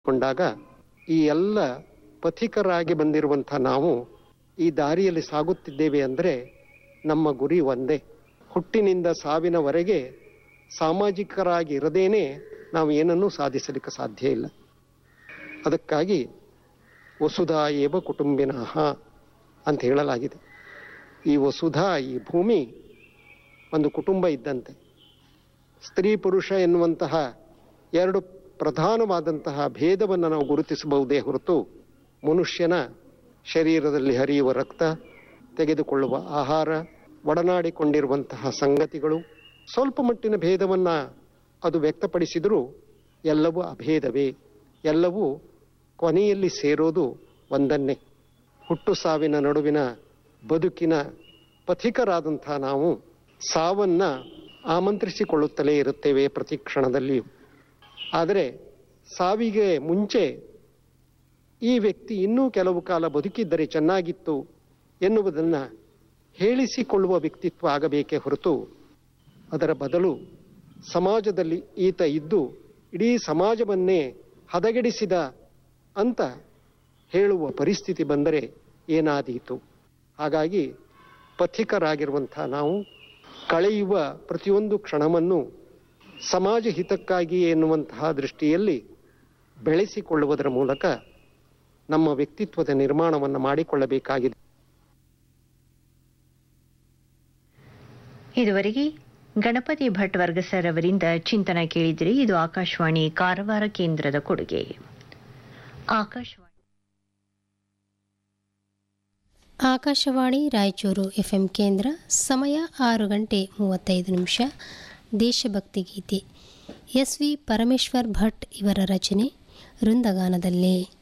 ಕೊಂಡಾಗ ಈ ಎಲ್ಲ ಪಥಿಕರಾಗಿ ಬಂದಿರುವಂಥ ನಾವು ಈ ದಾರಿಯಲ್ಲಿ ಸಾಗುತ್ತಿದ್ದೇವೆ ಅಂದರೆ ನಮ್ಮ ಗುರಿ ಒಂದೇ ಹುಟ್ಟಿನಿಂದ ಸಾವಿನವರೆಗೆ ಸಾಮಾಜಿಕರಾಗಿ ಇರದೇನೆ ನಾವು ಏನನ್ನೂ ಸಾಧಿಸಲಿಕ್ಕೆ ಸಾಧ್ಯ ಇಲ್ಲ ಅದಕ್ಕಾಗಿ ವಸುಧಾ ಏವ ಕುಟುಂಬಿನಃ ಅಂತ ಹೇಳಲಾಗಿದೆ ಈ ವಸುಧಾ ಈ ಭೂಮಿ ಒಂದು ಕುಟುಂಬ ಇದ್ದಂತೆ ಸ್ತ್ರೀ ಪುರುಷ ಎನ್ನುವಂತಹ ಎರಡು ಪ್ರಧಾನವಾದಂತಹ ಭೇದವನ್ನು ನಾವು ಗುರುತಿಸಬಹುದೇ ಹೊರತು ಮನುಷ್ಯನ ಶರೀರದಲ್ಲಿ ಹರಿಯುವ ರಕ್ತ ತೆಗೆದುಕೊಳ್ಳುವ ಆಹಾರ ಒಡನಾಡಿಕೊಂಡಿರುವಂತಹ ಸಂಗತಿಗಳು ಸ್ವಲ್ಪ ಮಟ್ಟಿನ ಭೇದವನ್ನು ಅದು ವ್ಯಕ್ತಪಡಿಸಿದರೂ ಎಲ್ಲವೂ ಅಭೇದವೇ ಎಲ್ಲವೂ ಕೊನೆಯಲ್ಲಿ ಸೇರೋದು ಒಂದನ್ನೇ ಹುಟ್ಟು ಸಾವಿನ ನಡುವಿನ ಬದುಕಿನ ಪಥಿಕರಾದಂಥ ನಾವು ಸಾವನ್ನ ಆಮಂತ್ರಿಸಿಕೊಳ್ಳುತ್ತಲೇ ಇರುತ್ತೇವೆ ಪ್ರತಿ ಕ್ಷಣದಲ್ಲಿಯೂ ಆದರೆ ಸಾವಿಗೆ ಮುಂಚೆ ಈ ವ್ಯಕ್ತಿ ಇನ್ನೂ ಕೆಲವು ಕಾಲ ಬದುಕಿದ್ದರೆ ಚೆನ್ನಾಗಿತ್ತು ಎನ್ನುವುದನ್ನು ಹೇಳಿಸಿಕೊಳ್ಳುವ ವ್ಯಕ್ತಿತ್ವ ಆಗಬೇಕೇ ಹೊರತು ಅದರ ಬದಲು ಸಮಾಜದಲ್ಲಿ ಈತ ಇದ್ದು ಇಡೀ ಸಮಾಜವನ್ನೇ ಹದಗೆಡಿಸಿದ ಅಂತ ಹೇಳುವ ಪರಿಸ್ಥಿತಿ ಬಂದರೆ ಏನಾದೀತು ಹಾಗಾಗಿ ಪಥಿಕರಾಗಿರುವಂಥ ನಾವು ಕಳೆಯುವ ಪ್ರತಿಯೊಂದು ಕ್ಷಣವನ್ನು ಸಮಾಜ ಹಿತಕ್ಕಾಗಿ ಎನ್ನುವಂತಹ ದೃಷ್ಟಿಯಲ್ಲಿ ಬೆಳೆಸಿಕೊಳ್ಳುವುದರ ಮೂಲಕ ನಮ್ಮ ವ್ಯಕ್ತಿತ್ವದ ನಿರ್ಮಾಣವನ್ನು ಮಾಡಿಕೊಳ್ಳಬೇಕಾಗಿದೆ ಇದುವರೆಗೆ ಗಣಪತಿ ಭಟ್ ವರ್ಗಸರ್ ಅವರಿಂದ ಚಿಂತನ ಕೇಳಿದಿರಿ ಇದು ಆಕಾಶವಾಣಿ ಕಾರವಾರ ಕೇಂದ್ರದ ಕೊಡುಗೆ ಆಕಾಶವಾಣಿ ಆಕಾಶವಾಣಿ ರಾಯಚೂರು ಎಫ್ಎಂ ಕೇಂದ್ರ ಸಮಯ ಆರು ಗಂಟೆ ಮೂವತ್ತೈದು ನಿಮಿಷ ದೇಶಭಕ್ತಿ ಗೀತೆ ಎಸ್ ವಿ ಪರಮೇಶ್ವರ್ ಭಟ್ ಇವರ ರಚನೆ ವೃಂದಗಾನದಲ್ಲಿ